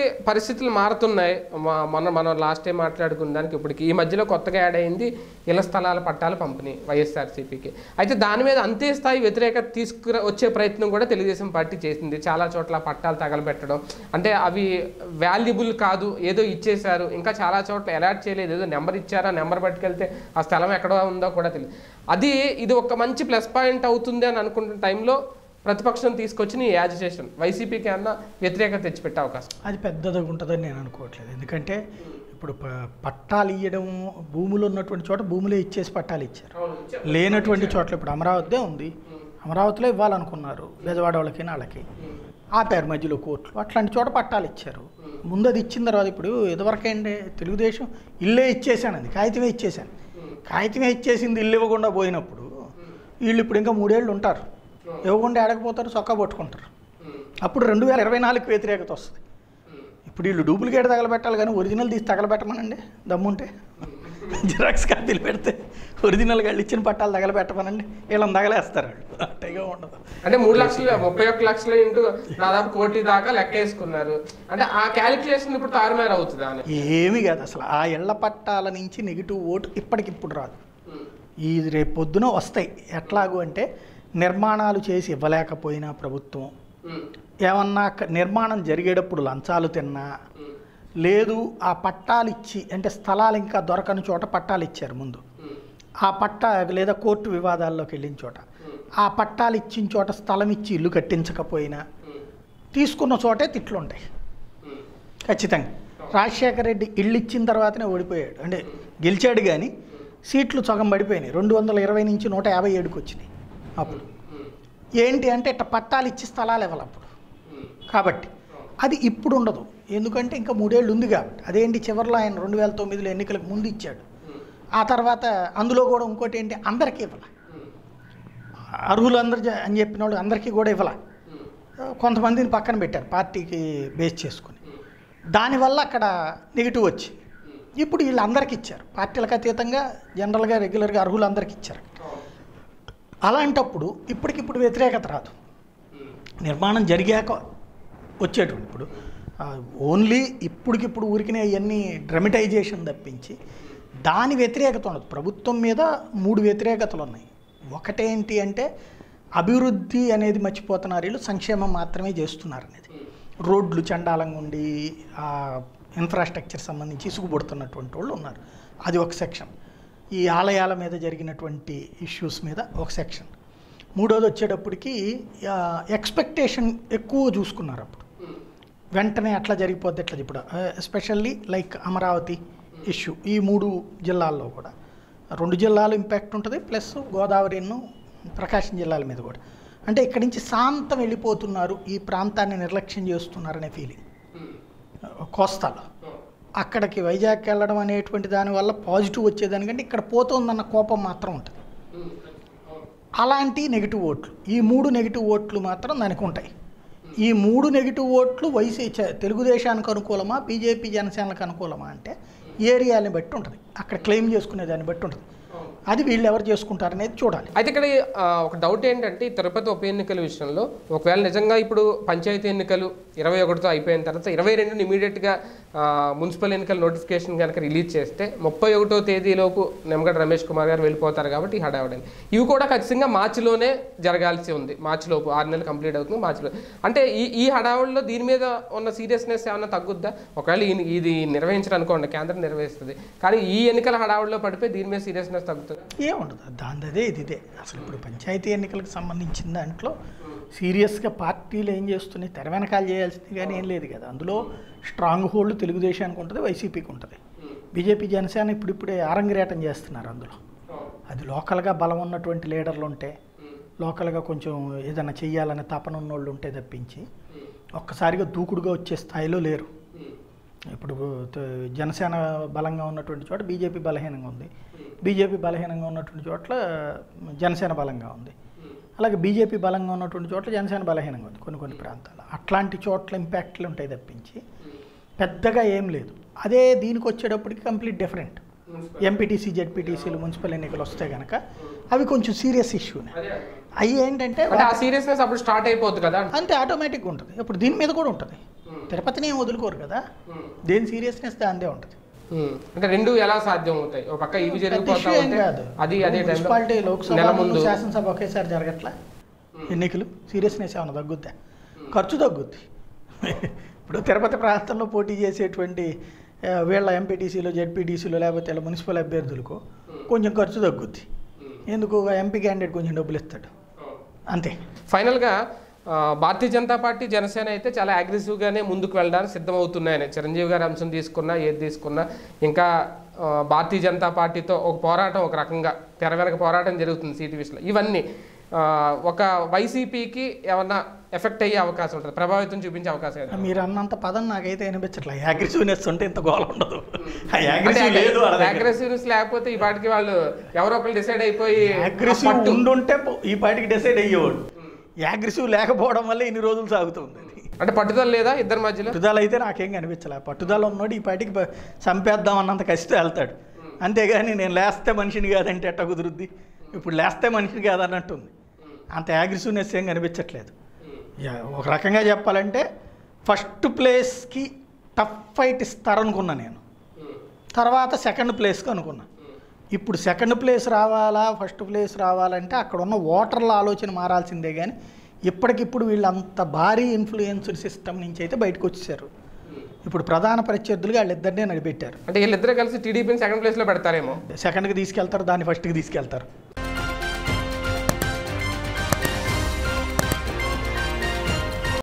పరిస్థితులు మారుతున్నాయి మా- మొన్న మనం లాస్ట్ టైం మాట్లాడుకున్న దానికి ఇప్పటికి ఈ మధ్యలో కొత్తగా యాడ్ అయింది ఇళ్ల స్థలాల పట్టాల పంపిణీ వైఎస్ఆర్సీపీకి అయితే దాని మీద అంతే స్థాయి వ్యతిరేకత తీసుకురా వచ్చే ప్రయత్నం కూడా తెలుగుదేశం పార్టీ చేసింది చాలా చోట్ల పట్టాలు తగలబెట్టడం అంటే అవి వాల్యుబుల్ కాదు ఏదో ఇచ్చేశారు ఇంకా చాలా చోట్ల అలాట్ చేయలేదు ఏదో నెంబర్ ఇచ్చారా నెంబర్ పట్టుకెళ్తే ఆ స్థలం ఎక్కడ ఉందో కూడా తెలియదు అది ఇది ఒక మంచి ప్లస్ పాయింట్ అవుతుంది అని అనుకుంటున్న టైంలో ప్రతిపక్షం తీసుకొచ్చిన ఈ యాజిటేషన్ వైసీపీకి అన్న వ్యతిరేకత తెచ్చిపెట్టే అవకాశం అది పెద్దదిగా ఉంటుందని నేను అనుకోవట్లేదు ఎందుకంటే ఇప్పుడు ప- పట్టాలు ఇవ్వడం భూములు ఉన్నటువంటి చోట భూములే ఇచ్చేసి పట్టాలు ఇచ్చారు లేనటువంటి చోట్ల ఇప్పుడు అమరావతిదే ఉంది అమరావతిలో ఇవ్వాలనుకున్నారు బెజవాడ వాళ్ళకి వాళ్ళకి ఆపారు మధ్యలో కోర్టులు అట్లాంటి చోట పట్టాలు ఇచ్చారు ముందు అది ఇచ్చిన తర్వాత ఇప్పుడు ఇదివరకేంటి తెలుగుదేశం ఇల్లే ఇచ్చేసాను అది కాగితమే ఇచ్చేసాను కాగితమే ఇచ్చేసింది ఇల్లు ఇవ్వకుండా పోయినప్పుడు వీళ్ళు ఇప్పుడు ఇంకా మూడేళ్ళు ఉంటారు ఇవ్వకుండా ఏడకపోతారు చొక్కా పట్టుకుంటారు అప్పుడు రెండు వేల ఇరవై నాలుగుకి వ్యతిరేకత వస్తుంది ఇప్పుడు వీళ్ళు డూప్లికేట్ తగలబెట్టాలి కానీ ఒరిజినల్ తీసి తగలబెట్టమనండి దమ్ముంటే జిరాక్స్ కాపీలు పెడితే ఒరిజినల్ వాళ్ళు ఇచ్చిన పట్టాలు తగలబెట్టమనండి వీళ్ళని తగలేస్తారు వాళ్ళు అట్టగా ఉండదు అంటే మూడు లక్షలు ముప్పై ఒక్క లక్షలు ఇంటూ దాదాపు కోటి దాకా లెక్క వేసుకున్నారు అంటే ఆ క్యాలిక్యులేషన్ ఇప్పుడు తారుమారు అవుతుంది అని ఏమీ కాదు అసలు ఆ ఇళ్ల పట్టాల నుంచి నెగిటివ్ ఓటు ఇప్పటికిప్పుడు రాదు ఈ రేపు పొద్దున వస్తాయి ఎట్లాగూ అంటే నిర్మాణాలు చేసి ఇవ్వలేకపోయినా ప్రభుత్వం ఏమన్నా క- నిర్మాణం జరిగేటప్పుడు లంచాలు తిన్నా లేదు ఆ పట్టాలు ఇచ్చి అంటే స్థలాలు ఇంకా దొరకని చోట పట్టాలు ఇచ్చారు ముందు ఆ పట్టా లేదా కోర్టు వివాదాల్లోకి వెళ్ళిన చోట ఆ పట్టాలు ఇచ్చిన చోట స్థలం ఇచ్చి ఇల్లు కట్టించకపోయినా తీసుకున్న చోటే తిట్లుంటాయి ఖచ్చితంగా రాజశేఖర రెడ్డి ఇల్లు ఇచ్చిన తర్వాతనే ఓడిపోయాడు అంటే గెలిచాడు కానీ సీట్లు సగం పడిపోయినాయి రెండు వందల ఇరవై నుంచి నూట యాభై ఏడుకి వచ్చినాయి అప్పుడు ఏంటి అంటే ఇట్ట పట్టాలు ఇచ్చి స్థలాలు ఇవ్వాలి అప్పుడు కాబట్టి అది ఇప్పుడు ఉండదు ఎందుకంటే ఇంకా మూడేళ్ళు ఉంది కాబట్టి అదేంటి చివరిలో ఆయన రెండు వేల తొమ్మిదిలో ఎన్నికలకు ముందు ఇచ్చాడు ఆ తర్వాత అందులో కూడా ఇంకోటి ఏంటి అందరికీ ఇవ్వాలి అర్హులందరూ జ- అని చెప్పిన వాళ్ళు అందరికీ కూడా ఇవ్వాల కొంతమందిని పక్కన పెట్టారు పార్టీకి బేస్ చేసుకుని దానివల్ల అక్కడ నెగిటివ్ వచ్చి ఇప్పుడు వీళ్ళందరికీ ఇచ్చారు పార్టీలకు అతీతంగా జనరల్గా రెగ్యులర్గా అర్హులందరికీ ఇచ్చారు అలాంటప్పుడు ఇప్పటికిప్పుడు వ్యతిరేకత రాదు నిర్మాణం జరిగాక వచ్చేటువంటి ఇప్పుడు ఆ, ఓన్లీ ఇప్పటికిప్పుడు ఊరికినే అవన్నీ డ్రమటైజేషన్ తప్పించి దాని వ్యతిరేకత ఉండదు ప్రభుత్వం మీద మూడు వ్యతిరేకతలు ఉన్నాయి ఒకటేంటి అంటే అభివృద్ధి అనేది మర్చిపోతున్నారు వీళ్ళు సంక్షేమం మాత్రమే చేస్తున్నారు అనేది రోడ్లు చండాలంగా ఉండి ఆ ఇన్ఫ్రాస్ట్రక్చర్ సంబంధించి ఇసుగుబడుతున్నటువంటి వాళ్ళు ఉన్నారు అది ఒక సెక్షన్ ఈ ఆలయాల మీద జరిగినటువంటి ఇష్యూస్ మీద ఒక సెక్షన్ మూడోది వచ్చేటప్పటికి ఎక్స్పెక్టేషన్ ఎక్కువ చూసుకున్నారు అప్పుడు వెంటనే అట్లా జరిగిపోద్ది ఎట్లా ఇప్పుడు ఎస్పెషల్లీ లైక్ అమరావతి ఇష్యూ ఈ మూడు జిల్లాల్లో కూడా రెండు జిల్లాలు ఇంపాక్ట్ ఉంటుంది ప్లస్ గోదావరిను ప్రకాశం జిల్లాల మీద కూడా అంటే ఇక్కడి నుంచి శాంతం వెళ్ళిపోతున్నారు ఈ ప్రాంతాన్ని నిర్లక్ష్యం చేస్తున్నారనే ఫీలింగ్ కోస్తాలో అక్కడికి వైజాగ్ వెళ్ళడం అనేటువంటి దానివల్ల పాజిటివ్ వచ్చేదానికంటే ఇక్కడ పోతుందన్న కోపం మాత్రం ఉంటుంది అలాంటి నెగిటివ్ ఓట్లు ఈ మూడు నెగిటివ్ ఓట్లు మాత్రం దానికి ఉంటాయి ఈ మూడు నెగిటివ్ ఓట్లు వైసీ చ- తెలుగుదేశానికి అనుకూలమా బీజేపీ జనసేనలకు అనుకూలమా అంటే ఏరియాని బట్టి ఉంటుంది అక్కడ క్లెయిమ్ చేసుకునే దాన్ని బట్టి ఉంటుంది అది వీళ్ళు ఎవరు చేసుకుంటారనేది చూడాలి అయితే ఇక్కడ ఆ, ఒక డౌట్ ఏంటంటే ఈ తిరుపతి ఉప ఎన్నికల విషయంలో ఒకవేళ నిజంగా ఇప్పుడు పంచాయతీ ఎన్నికలు ఇరవై ఒకటితో అయిపోయిన తర్వాత ఇరవై రెండు ఇమీడియట్గా మున్సిపల్ ఎన్నికల నోటిఫికేషన్ కనుక రిలీజ్ చేస్తే ముప్పై ఒకటో తేదీలోపు నిమ్మగడ్డ రమేష్ కుమార్ గారు వెళ్ళిపోతారు కాబట్టి ఈ హడావుడని ఇవి కూడా ఖచ్చితంగా మార్చిలోనే జరగాల్సి ఉంది మార్చిలోపు ఆరు నెలలు కంప్లీట్ అవుతుంది మార్చిలో అంటే ఈ ఈ హడావుడిలో దీని మీద ఉన్న సీరియస్నెస్ ఏమైనా తగ్గుద్దా ఒకవేళ ఈ- ఇది నిర్వహించరు అనుకోండి కేంద్రం నిర్వహిస్తుంది కానీ ఈ ఎన్నికల హడావుడిలో పడిపోయి దీని మీద సీరియస్నెస్ తగ్గుతుంది ఏముండదు దాని అదే ఇది ఇదే అసలు ఇప్పుడు పంచాయతీ ఎన్నికలకు సంబంధించిన దాంట్లో సీరియస్గా పార్టీలు ఏం చేస్తున్నాయి తెర వెనకాల చేయాల్సింది కానీ ఏం లేదు కదా అందులో స్ట్రాంగ్ హోల్డ్ తెలుగుదేశానికి ఉంటుంది వైసీపీకి ఉంటుంది బీజేపీ జనసేన ఇప్పుడిప్పుడే ఆరంగరేటం చేస్తున్నారు అందులో అది లోకల్గా బలం ఉన్నటువంటి లీడర్లు ఉంటే లోకల్గా కొంచెం ఏదైనా చెయ్యాలనే తపన ఉన్నోళ్ళు ఉంటే తప్పించి ఒక్కసారిగా దూకుడుగా వచ్చే స్థాయిలో లేరు ఇప్పుడు త- జనసేన బలంగా ఉన్నటువంటి చోట బీజేపీ బలహీనంగా ఉంది బీజేపీ బలహీనంగా ఉన్నటువంటి చోట్ల జనసేన బలంగా ఉంది అలాగే బీజేపీ బలంగా ఉన్నటువంటి చోట్ల జనసేన బలహీనంగా ఉంది కొన్ని కొన్ని ప్రాంతాలు అట్లాంటి చోట్ల ఇంపాక్ట్లు ఉంటాయి తప్పించి పెద్దగా ఏం లేదు అదే దీనికి వచ్చేటప్పటికి కంప్లీట్ డిఫరెంట్ ఎంపీటీసీ జెడ్పీటీసీలు మున్సిపల్ ఎన్నికలు వస్తే కనుక అవి కొంచెం సీరియస్ ఇష్యూనే అవి ఏంటంటే అంటే ఆ సీరియస్నెస్ అప్పుడు స్టార్ట్ అయిపోద్ది కదా అంతే ఆటోమేటిక్గా ఉంటుంది ఇప్పుడు దీని మీద కూడా ఉంటుంది తిరుపతిని ఏం వదులుకోరు కదా దేని సీరియస్నెస్ దాందే ఉంటుంది ఉమ్. అంటే రెండు ఎలా సాధ్యం అవుతాయి ఒక పక్క ఇవి పెద్ద జరిగిపోతా issue ఏం ఉంటే కాదు అది అదే టైంలో మున్సిపాలిటీ లోక్సభ నెల ముందు ముందు శాసనసభ ఒకేసారి జరగట్లా ఎన్నికలు సీరియస్నెస్ ఏమైనా తగ్గుద్దా ఖర్చు తగ్గుద్ది ఇప్పుడు తిరుపతి ప్రాంతంలో పోటీ చేసేటువంటి ఆ, వీళ్ళ ఎంపీటీసీలో జెడ్పీటీసీలో లేకపోతే ఇలా మున్సిపల్ అభ్యర్థులకు కొంచెం ఖర్చు తగ్గుద్ది ఎందుకు ఎంపీ క్యాండిడేట్ కొంచెం డబ్బులు ఇస్తాడు అంతే ఫైనల్గా ఆ, భారతీయ జనతా పార్టీ జనసేన అయితే చాలా అగ్రెసివ్గానే ముందుకు వెళ్ళడానికి సిద్ధమవుతున్నాయని చిరంజీవి గారి అంశం తీసుకున్నా ఏది తీసుకున్నా ఇంకా ఆ, భారతీయ జనతా పార్టీతో ఒక పోరాటం ఒక రకంగా తెర వెనక పోరాటం జరుగుతుంది సీటు విషయంలో ఇవన్నీ ఆ, ఒక వైసీపీకి ఏమన్నా ఎఫెక్ట్ అయ్యే అవకాశం ఉంటుంది ప్రభావితం చూపించే అవకాశం ఏదైనా మీరు అన్నంత పదం నాకైతే వినిపించట్లే యాగ్రెసివ్నెస్ ఉంటే ఇంత గోల ఉండదు ఆ యాగ్రెసివ్ లేదు వాళ్ళ దగ్గర. అగ్రెసివ్నెస్ లేకపోతే ఈ పాటికి వాళ్ళు ఎవరో ఒకరు డిసైడ్ అయిపోయి అగ్రెసివ్ ఆ పట్టు- ఉండుంటే పో- ఈ పాటికి డిసైడ్ అయ్యేవాడు అగ్రెసివ్ లేకపోవడం వల్ల ఇన్ని రోజులు సాగుతుంది అది అంటే పట్టుదల లేదా ఇద్దరి మధ్యలో పట్టుదల అయితే నాకేం కనిపించలే పట్టుదల ఉన్నోడు ఈ పాటికి ప- చంపేద్దాం అన్నంత కసితో వెళ్తాడు అంతేగాని నేను లేస్తే మనిషిని కాదంటే ఎట్ట కుదురుద్ది ఇప్పుడు లేస్తే మనిషిని కాదన్నట్టుంది అంత అగ్రెసివ్నెస్ ఏం కనిపించట్లేదు యా, ఒక రకంగా చెప్పాలంటే ఫస్ట్ ప్లేస్కి టఫ్ ఫైట్ ఇస్తారనుకున్నా నేను తర్వాత సెకండ్ ప్లేస్కి అనుకున్నా ఇప్పుడు సెకండ్ ప్లేస్ రావాలా ఫస్ట్ ప్లేస్ రావాలంటే అక్కడ ఉన్న ఓటర్ల ఆలోచన మారాల్సిందే కానీ ఇప్పటికిప్పుడు వీళ్ళు అంత భారీ ఇన్ఫ్లుయెన్సర్ సిస్టమ్ నుంచి అయితే బయటకు వచ్చేసారు ఇప్పుడు ప్రధాన ప్రత్యర్థులుగా వాళ్ళిద్దరినే నడిపెట్టారు అంటే వీళ్ళిద్దరూ కలిసి టీడీపీని సెకండ్ ప్లేస్లో పెడతారేమో సెకండ్కి తీసుకెళ్తారు దాన్ని ఫస్ట్కి తీసుకెళ్తారు